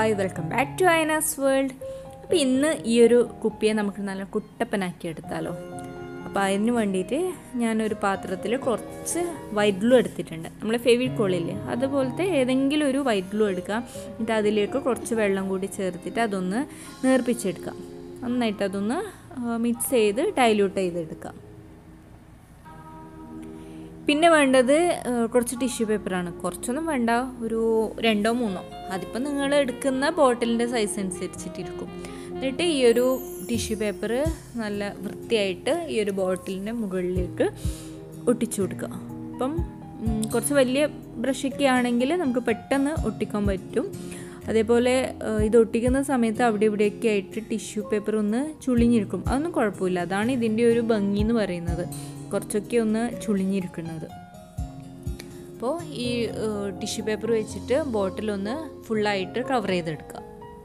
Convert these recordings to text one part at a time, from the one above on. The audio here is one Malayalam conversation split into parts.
hi welcome back to Ayana's world അപ്പോൾ ഇന്ന് ഈ ഒരു കുപ്പിയെ നമുക്ക് നല്ല കുട്ടപ്പനാക്കി എടുത്താലോ അപ്പോൾ അതിന് വേണ്ടിയിട്ട് ഞാനൊരു പാത്രത്തിൽ കുറച്ച് വൈറ്റ് ഗ്ലൂ എടുത്തിട്ടുണ്ട് നമ്മൾ ഫെവിക്കോളില്ലേ അതുപോലത്തെ ഏതെങ്കിലും ഒരു വൈറ്റ് ഗ്ലൂ എടുക്കാം എന്നിട്ട് അതിലേക്ക് കുറച്ച് വെള്ളം കൂടി ചേർത്തിട്ട് അതൊന്ന് നേർപ്പിച്ചെടുക്കാം നന്നായിട്ട് അതൊന്ന് മിക്സ് ചെയ്ത് ഡൈല്യൂട്ട് ചെയ്തെടുക്കാം പിന്നെ വേണ്ടത് ഏഹ്, കുറച്ച് ടിഷ്യൂ പേപ്പറാണ് കുറച്ചൊന്നും വേണ്ട ഒരു രണ്ടോ മൂന്നോ അതിപ്പോൾ നിങ്ങൾ എടുക്കുന്ന ബോട്ടിലിൻ്റെ സൈസ് അനുസരിച്ചിട്ടിരിക്കും എന്നിട്ട് ഈ ഒരു ടിഷ്യൂ പേപ്പർ നല്ല വൃത്തിയായിട്ട് ഈ ഒരു ബോട്ടിലിൻ്റെ മുകളിലേക്ക് ഒട്ടിച്ചു കൊടുക്കുക അപ്പം ഉം, കുറച്ച് വലിയ ബ്രഷൊക്കെ ആണെങ്കിൽ നമുക്ക് പെട്ടെന്ന് ഒട്ടിക്കാൻ പറ്റും അതേപോലെ ഏഹ്, ഇത് ഒട്ടിക്കുന്ന സമയത്ത് അവിടെ ഇവിടെയൊക്കെ ആയിട്ട് ടിഷ്യൂ പേപ്പർ ഒന്ന് ചുളിഞ്ഞിരിക്കും അതൊന്നും കുഴപ്പമില്ല അതാണ് ഇതിൻ്റെ ഒരു ഭംഗി എന്ന് പറയുന്നത് കുറച്ചൊക്കെ ഒന്ന് ചുളിഞ്ഞിരിക്കുന്നത് അപ്പോൾ ഈ ടിഷ്യൂ പേപ്പർ വെച്ചിട്ട് ബോട്ടിലൊന്ന് ഫുള്ളായിട്ട് കവർ ചെയ്തെടുക്കുക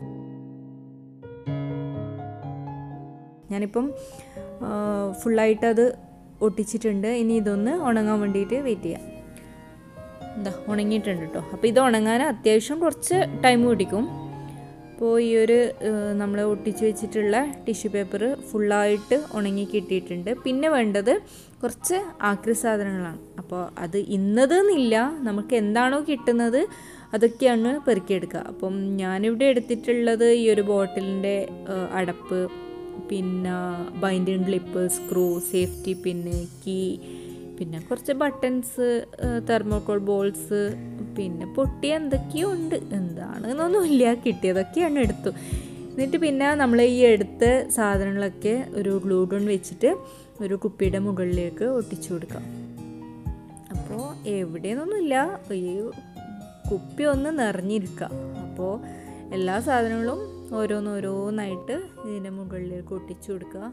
ഞാനിപ്പം ഫുള്ളായിട്ട് അത് ഒട്ടിച്ചിട്ടുണ്ട് ഇനി ഇതൊന്ന് ഉണങ്ങാൻ വേണ്ടിയിട്ട് വെയിറ്റ് ചെയ്യാം എന്താ ഉണങ്ങിയിട്ടുണ്ട് കേട്ടോ അപ്പോൾ ഇത് ഉണങ്ങാൻ അത്യാവശ്യം കുറച്ച് ടൈം പിടിക്കും അപ്പോൾ ഈ ഒരു നമ്മൾ ഒട്ടിച്ച് വെച്ചിട്ടുള്ള ടിഷ്യൂ പേപ്പർ ഫുള്ളായിട്ട് ഉണങ്ങി കിട്ടിയിട്ടുണ്ട് പിന്നെ വേണ്ടത് കുറച്ച് ആക്രി സാധനങ്ങളാണ് അപ്പോൾ അത് ഇന്നതെന്നില്ല നമുക്ക് എന്താണോ കിട്ടുന്നത് അതൊക്കെയാണ് പെറുക്കിയെടുക്കുക അപ്പം ഞാനിവിടെ എടുത്തിട്ടുള്ളത് ഈ ഒരു ബോട്ടിലിൻ്റെ അടപ്പ് പിന്നെ binding clip screw safety pin key പിന്നെ കുറച്ച് ബട്ടൺസ് തെർമോക്കോൾ ബോൾസ് പിന്നെ പൊട്ടിയ എന്തൊക്കെയോ ഉണ്ട് എന്താണെന്നൊന്നുമില്ല കിട്ടിയതൊക്കെയാണ് എടുത്തു എന്നിട്ട് പിന്നെ നമ്മൾ ഈ എടുത്ത സാധനങ്ങളൊക്കെ ഒരു ഗ്ലൂ ഗൺ വെച്ചിട്ട് ഒരു കുപ്പിയുടെ മുകളിലേക്ക് ഒട്ടിച്ചു കൊടുക്കാം അപ്പോൾ എവിടെയെന്നൊന്നുമില്ല ഈ കുപ്പി ഒന്ന് നിറഞ്ഞിരിക്കുക അപ്പോൾ എല്ലാ സാധനങ്ങളും ഓരോന്നോരോന്നായിട്ട് ഇതിൻ്റെ മുകളിലേക്ക് ഒട്ടിച്ചു കൊടുക്കുക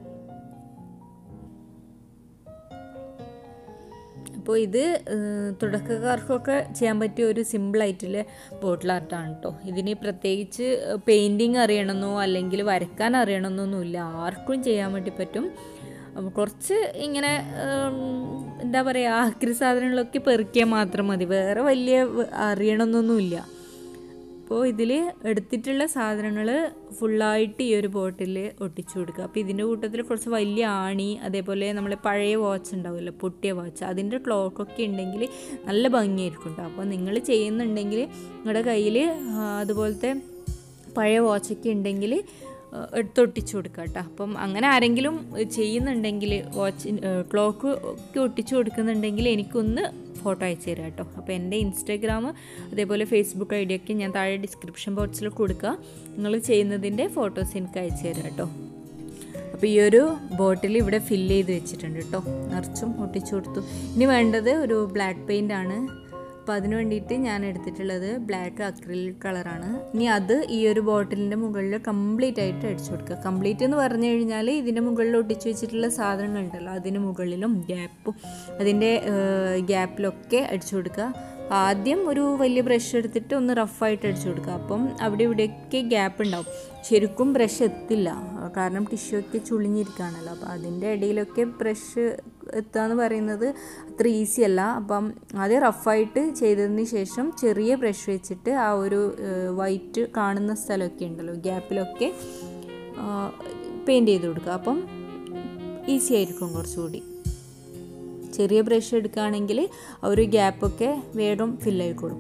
അപ്പോൾ ഇത് ഏഹ്, തുടക്കക്കാർക്കൊക്കെ ചെയ്യാൻ പറ്റിയ ഒരു സിമ്പിളായിട്ടുള്ള ബോട്ടിൽ ആർട്ടാണ് കേട്ടോ ഇതിന് പ്രത്യേകിച്ച് പെയിൻറ്റിങ് അറിയണമെന്നോ അല്ലെങ്കിൽ വരയ്ക്കാൻ അറിയണമെന്നൊന്നുമില്ല ആർക്കും ചെയ്യാൻ വേണ്ടി പറ്റും അപ്പോൾ കുറച്ച് ഇങ്ങനെ ഉം, എന്താ പറയുക ആക്രി സാധനങ്ങളൊക്കെ പെറുക്കിയാൽ മാത്രം മതി വേറെ വലിയ വ- അറിയണമെന്നൊന്നുമില്ല അപ്പോൾ ഇതിൽ എടുത്തിട്ടുള്ള സാധനങ്ങൾ ഫുള്ളായിട്ട് ഈ ഒരു ബോട്ടിൽ ഒട്ടിച്ചു കൊടുക്കുക അപ്പോൾ ഇതിൻ്റെ കൂട്ടത്തിൽ കുറച്ച് വലിയ ആണി അതേപോലെ നമ്മൾ പഴയ വാച്ച് ഉണ്ടാവുമല്ലോ പൊട്ടിയ വാച്ച് അതിൻ്റെ ക്ലോക്കൊക്കെ ഉണ്ടെങ്കിൽ നല്ല ഭംഗിയായിരിക്കും കേട്ടോ അപ്പോൾ നിങ്ങൾ ചെയ്യുന്നുണ്ടെങ്കിൽ നിങ്ങളുടെ കയ്യിൽ അതുപോലത്തെ പഴയ വാച്ചൊക്കെ ഉണ്ടെങ്കിൽ എടുത്തൊട്ടിച്ചു കൊടുക്കുക കേട്ടോ അപ്പം അങ്ങനെ ആരെങ്കിലും ചെയ്യുന്നുണ്ടെങ്കിൽ വാച്ച് ക്ലോക്ക് ഒക്കെ ഒട്ടിച്ചു കൊടുക്കുന്നുണ്ടെങ്കിൽ എനിക്കൊന്ന് ഫോട്ടോ അയച്ചു തരാം കേട്ടോ അപ്പോൾ എൻ്റെ ഇൻസ്റ്റാഗ്രാം അതേപോലെ ഫേസ്ബുക്ക് ഐ ഡി ഒക്കെ ഞാൻ താഴെ ഡിസ്ക്രിപ്ഷൻ ബോക്സിൽ കൊടുക്കുക നിങ്ങൾ ചെയ്യുന്നതിൻ്റെ ഫോട്ടോസ് എനിക്ക് അയച്ചു തരാം കേട്ടോ അപ്പോൾ ഈ ഒരു ബോട്ടിൽ ഇവിടെ ഫില്ല് ചെയ്ത് വെച്ചിട്ടുണ്ട് കേട്ടോ നിറച്ചും ഒട്ടിച്ചു കൊടുത്തു ഇനി വേണ്ടത് ഒരു ബ്ലാക്ക് പെയിൻ്റ് ആണ് അപ്പോൾ അതിന് വേണ്ടിയിട്ട് ഞാൻ എടുത്തിട്ടുള്ളത് ബ്ലാക്ക് അക്രിലിക് കളറാണ് ഇനി അത് ഈ ഒരു ബോട്ടിലിൻ്റെ മുകളിൽ കംപ്ലീറ്റ് ആയിട്ട് അടിച്ചു കൊടുക്കുക കംപ്ലീറ്റ് എന്ന് പറഞ്ഞു കഴിഞ്ഞാൽ ഇതിൻ്റെ മുകളിൽ ഒട്ടിച്ചു വെച്ചിട്ടുള്ള സാധനങ്ങളുണ്ടല്ലോ അതിന് മുകളിലും ഗ്യാപ്പും അതിൻ്റെ ഗ്യാപ്പിലൊക്കെ അടിച്ചു കൊടുക്കുക ആദ്യം ഒരു വലിയ ബ്രഷ് എടുത്തിട്ട് ഒന്ന് റഫായിട്ട് അടിച്ചു കൊടുക്കുക അപ്പം അവിടെ ഇവിടെയൊക്കെ ഗ്യാപ്പ് ഉണ്ടാവും ശരിക്കും ബ്രഷ് എത്തില്ല കാരണം ടിഷ്യൂ ഒക്കെ ചുളിഞ്ഞിരിക്കുകയാണല്ലോ അപ്പോൾ അതിൻ്റെ ഇടയിലൊക്കെ ബ്രഷ് എത്തുക എന്ന് പറയുന്നത് അത്ര ഈസി അല്ല അപ്പം ആദ്യം റഫായിട്ട് ചെയ്തതിന് ശേഷം ചെറിയ ബ്രഷ് വെച്ചിട്ട് ആ ഒരു വൈറ്റ് കാണുന്ന സ്ഥലമൊക്കെ ഉണ്ടല്ലോ ഗ്യാപ്പിലൊക്കെ പെയിൻറ്റ് ചെയ്ത് കൊടുക്കുക അപ്പം ഈസി ആയിരിക്കും കുറച്ചുകൂടി ചെറിയ ബ്രഷ് എടുക്കുകയാണെങ്കിൽ ആ ഒരു ഗ്യാപ്പൊക്കെ വേഗം ഫില്ലായിക്കോളും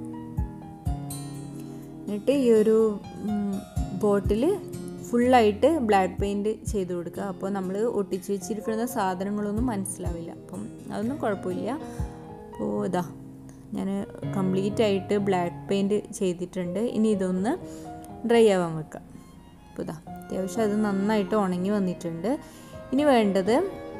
എന്നിട്ട് ഈ ഒരു ബോട്ടിൽ ഫുള്ളായിട്ട് ബ്ലാക്ക് പെയിൻറ്റ് ചെയ്ത് കൊടുക്കുക അപ്പോൾ നമ്മൾ ഒട്ടിച്ച് വെച്ചിരിക്കുന്ന സാധനങ്ങളൊന്നും മനസ്സിലാവില്ല അപ്പം അതൊന്നും കുഴപ്പമില്ല അപ്പോൾ ഇതാ ഞാൻ കംപ്ലീറ്റ് ആയിട്ട് ബ്ലാക്ക് പെയിൻറ്റ് ചെയ്തിട്ടുണ്ട് ഇനി ഇതൊന്ന് ഡ്രൈ ആവാൻ വെക്കാം അപ്പോൾ ഇതാ അത്യാവശ്യം അത് നന്നായിട്ട് ഉണങ്ങി വന്നിട്ടുണ്ട് ഇനി വേണ്ടത്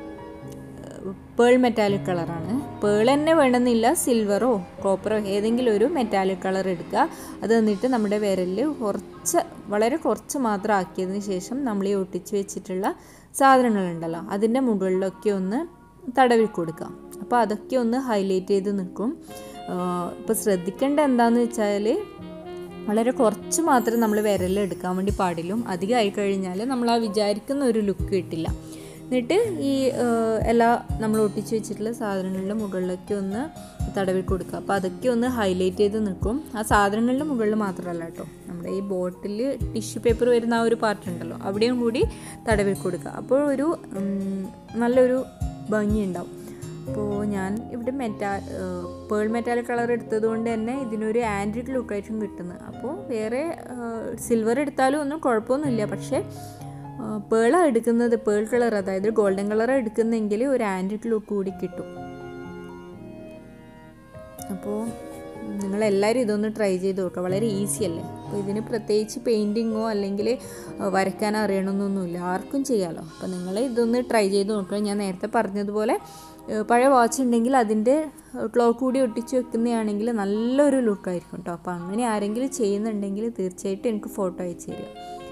പേൾ മെറ്റാലിക് കളറാണ് പേൾ തന്നെ വേണമെന്നില്ല സിൽവറോ കോപ്പറോ ഏതെങ്കിലും ഒരു മെറ്റാലിക് കളർ എടുക്കുക അത് എന്നിട്ട് നമ്മുടെ വിരലിൽ കുറച്ച് വളരെ കുറച്ച് മാത്രം ആക്കിയതിന് ശേഷം നമ്മൾ ഈ ഒട്ടിച്ച് വെച്ചിട്ടുള്ള സാധനങ്ങളുണ്ടല്ലോ അതിൻ്റെ മുകളിലൊക്കെ ഒന്ന് തടവി കൊടുക്കുക അപ്പോൾ അതൊക്കെ ഒന്ന് ഹൈലൈറ്റ് ചെയ്ത് നിൽക്കും ഇപ്പോൾ ശ്രദ്ധിക്കേണ്ട എന്താണെന്ന് വെച്ചാൽ വളരെ കുറച്ച് മാത്രം നമ്മൾ വിരലിൽ എടുക്കാൻ വേണ്ടി പാടില്ലും അധികമായി കഴിഞ്ഞാൽ നമ്മൾ ആ വിചാരിക്കുന്ന ഒരു ലുക്ക് കിട്ടില്ല എന്നിട്ട് ഈ ആ, എല്ലാ നമ്മൾ ഒട്ടിച്ച് വെച്ചിട്ടുള്ള സാധനങ്ങളുടെ മുകളിലേക്ക് ഒന്ന് തടവി കൊടുക്കുക അപ്പോൾ അതൊക്കെ ഒന്ന് ഹൈലൈറ്റ് ചെയ്ത് നിൽക്കും ആ സാധനങ്ങളുടെ മുകളിൽ മാത്രമല്ല കേട്ടോ നമ്മുടെ ഈ ബോട്ടിൽ ടിഷ്യൂ പേപ്പർ വരുന്ന ആ ഒരു പാർട്ട് ഉണ്ടല്ലോ അവിടെയും കൂടി തടവി കൊടുക്കുക അപ്പോൾ ഒരു ഉം, നല്ലൊരു ഭംഗി ഉണ്ടാവും അപ്പോൾ ഞാൻ ഇവിടെ മെറ്റാ പേൾ മെറ്റാൽ കളർ എടുത്തത് കൊണ്ട് തന്നെ ഇതിനൊരു ആൻറ്റിക് ലുക്കായിട്ടും കിട്ടുന്നത് അപ്പോൾ വേറെ സിൽവർ എടുത്താലും ഒന്നും കുഴപ്പമൊന്നുമില്ല പക്ഷേ പേളാണ് എടുക്കുന്നത് പേൾ കളർ അതായത് ഗോൾഡൻ കളർ എടുക്കുന്നെങ്കിൽ ഒരു ആൻറ്റിക് ലുക്ക് കൂടി കിട്ടും അപ്പോൾ നിങ്ങളെല്ലാവരും ഇതൊന്ന് ട്രൈ ചെയ്ത് നോക്കുക വളരെ ഈസി അല്ലേ അപ്പോൾ ഇതിന് പ്രത്യേകിച്ച് പെയിൻറ്റിങ്ങോ അല്ലെങ്കിൽ വരയ്ക്കാൻ അറിയണമെന്നൊന്നുമില്ല ആർക്കും ചെയ്യാമല്ലോ അപ്പോൾ നിങ്ങൾ ഇതൊന്ന് ട്രൈ ചെയ്ത് നോക്കുക ഞാൻ നേരത്തെ പറഞ്ഞതുപോലെ ഏഹ്, പഴയ വാച്ച് ഉണ്ടെങ്കിൽ അതിൻ്റെ ക്ലോക്ക് കൂടി ഒട്ടിച്ച് വെക്കുന്നതാണെങ്കിൽ നല്ലൊരു ലുക്കായിരിക്കും കേട്ടോ അപ്പോൾ അങ്ങനെ ആരെങ്കിലും ചെയ്യുന്നുണ്ടെങ്കിൽ തീർച്ചയായിട്ടും എനിക്ക് ഫോട്ടോ അയച്ചു തരിക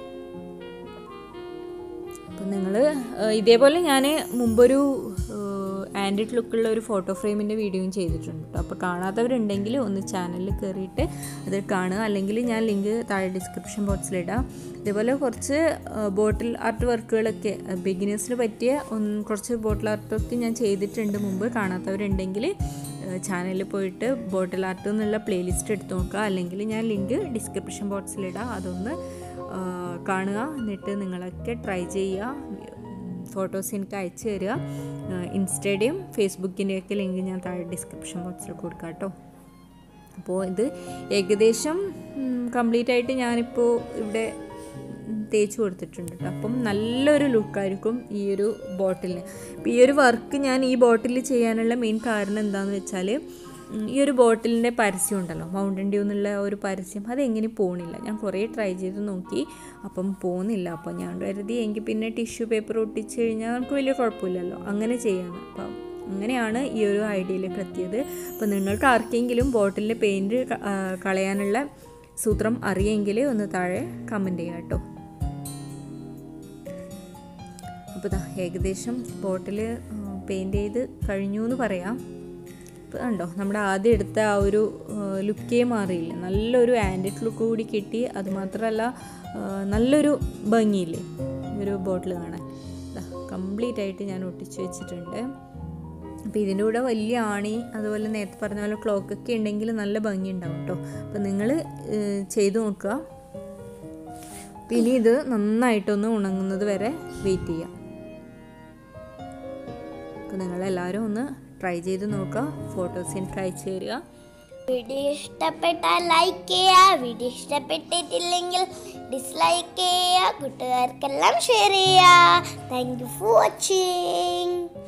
അപ്പം നിങ്ങൾ ഇതേപോലെ ഞാൻ മുമ്പൊരു ആൻഡ്രോയിഡ് ലുക്കുള്ള ഒരു ഫോട്ടോ ഫ്രെയിമിൻ്റെ വീഡിയോയും ചെയ്തിട്ടുണ്ട് കേട്ടോ അപ്പോൾ കാണാത്തവരുണ്ടെങ്കിൽ ഒന്ന് ചാനലിൽ കയറിയിട്ട് അത് കാണുക അല്ലെങ്കിൽ ഞാൻ ലിങ്ക് താഴെ ഡിസ്ക്രിപ്ഷൻ ബോക്സിലിടാം ഇതേപോലെ കുറച്ച് ബോട്ടിൽ ആർട്ട് വർക്കുകളൊക്കെ ബിഗിനേഴ്സിന് പറ്റിയ ഒന്ന് കുറച്ച് ബോട്ടിൽ ആർട്ടൊക്കെ ഞാൻ ചെയ്തിട്ടുണ്ട് മുമ്പ് കാണാത്തവരുണ്ടെങ്കിൽ ചാനലിൽ പോയിട്ട് ബോട്ടിൽ ആർട്ട് എന്നുള്ള പ്ലേലിസ്റ്റ് എടുത്ത് നോക്കുക അല്ലെങ്കിൽ ഞാൻ ലിങ്ക് ഡിസ്ക്രിപ്ഷൻ ബോക്സിലിടാം അതൊന്ന് ആ, കാണുക എന്നിട്ട് നിങ്ങളൊക്കെ ട്രൈ ചെയ്യുക ഫോട്ടോസ് എനിക്ക് അയച്ചു തരിക ഇൻസ്റ്റയുടെയും ഫേസ്ബുക്കിൻ്റെയൊക്കെ ലിങ്ക് ഞാൻ താഴെ ഡിസ്ക്രിപ്ഷൻ ബോക്സിൽ കൊടുക്കാം കേട്ടോ അപ്പോൾ ഇത് ഏകദേശം കംപ്ലീറ്റ് ആയിട്ട് ഞാനിപ്പോൾ ഇവിടെ ഉം, തേച്ച് കൊടുത്തിട്ടുണ്ട് കേട്ടോ അപ്പം നല്ലൊരു ലുക്കായിരിക്കും ഈ ഒരു ബോട്ടിലിന് അപ്പോൾ ഈ ഒരു വർക്ക് ഞാൻ ഈ ബോട്ടിൽ ചെയ്യാനുള്ള മെയിൻ കാരണം എന്താണെന്ന് വെച്ചാൽ ഉം, ഈ ഒരു ബോട്ടിലിൻ്റെ പരസ്യം ഉണ്ടല്ലോ മൗണ്ടൻ ഡ്യൂ എന്നുള്ള ആ ഒരു പരസ്യം അതെങ്ങനെ പോണില്ല ഞാൻ കുറേ ട്രൈ ചെയ്ത് നോക്കി അപ്പം പോകുന്നില്ല അപ്പോൾ ഞാൻ കരുതി എങ്കിൽ പിന്നെ ടിഷ്യൂ പേപ്പർ ഒട്ടിച്ച് കഴിഞ്ഞാൽ നമുക്ക് വലിയ കുഴപ്പമില്ലല്ലോ അങ്ങനെ ചെയ്യാമെന്ന് അപ്പം അങ്ങനെയാണ് ഈ ഒരു ഐഡിയയിലേക്ക് എത്തിയത് അപ്പോൾ നിങ്ങൾക്ക് ആർക്കെങ്കിലും ബോട്ടിലിൻ്റെ പെയിൻറ് കളയാനുള്ള സൂത്രം അറിയെങ്കിൽ ഒന്ന് താഴെ കമൻറ്റ് ചെയ്യാം കേട്ടോ അപ്പോൾ ഇതാ ഏകദേശം ബോട്ടിൽ പെയിൻറ് ചെയ്ത് കഴിഞ്ഞു എന്ന് പറയാം ഇപ്പോൾ കണ്ടോ നമ്മുടെ ആദ്യം എടുത്ത ആ ഒരു ലുക്കേ മാറിയില്ല നല്ലൊരു ആൻറ്റിക് ലുക്ക് കൂടി കിട്ടി അതുമാത്രമല്ല ആ, നല്ലൊരു ഭംഗിയില്ലേ ഈ ഒരു ബോട്ടിൽ കാണാൻ കംപ്ലീറ്റ് ആയിട്ട് ഞാൻ ഒട്ടിച്ച് വെച്ചിട്ടുണ്ട് അപ്പോൾ ഇതിൻ്റെ കൂടെ വലിയ ആണി അതുപോലെ നേരത്തെ പറഞ്ഞ പോലെ ക്ലോക്കൊക്കെ ഉണ്ടെങ്കിൽ നല്ല ഭംഗി ഉണ്ടാവും കേട്ടോ അപ്പോൾ നിങ്ങൾ ചെയ്തു നോക്കുക അപ്പോൾ ഇനി ഇത് നന്നായിട്ടൊന്ന് ഉണങ്ങുന്നത് വരെ വെയിറ്റ് ചെയ്യാം അപ്പോൾ നിങ്ങളെല്ലാവരും ഒന്ന് ട്രൈ ചെയ്ത് നോക്കുക ഫോട്ടോസ് എനിക്ക് അയച്ചു തരിക വീഡിയോ ഇഷ്ടപ്പെട്ടാൽ ലൈക്ക് ചെയ്യുക വീഡിയോ ഇഷ്ടപ്പെട്ടിട്ടില്ലെങ്കിൽ ഡിസ്ലൈക്ക് ചെയ്യുക കൂട്ടുകാർക്കെല്ലാം ഷെയർ ചെയ്യുക താങ്ക് യു ഫോർ വാച്ചിങ്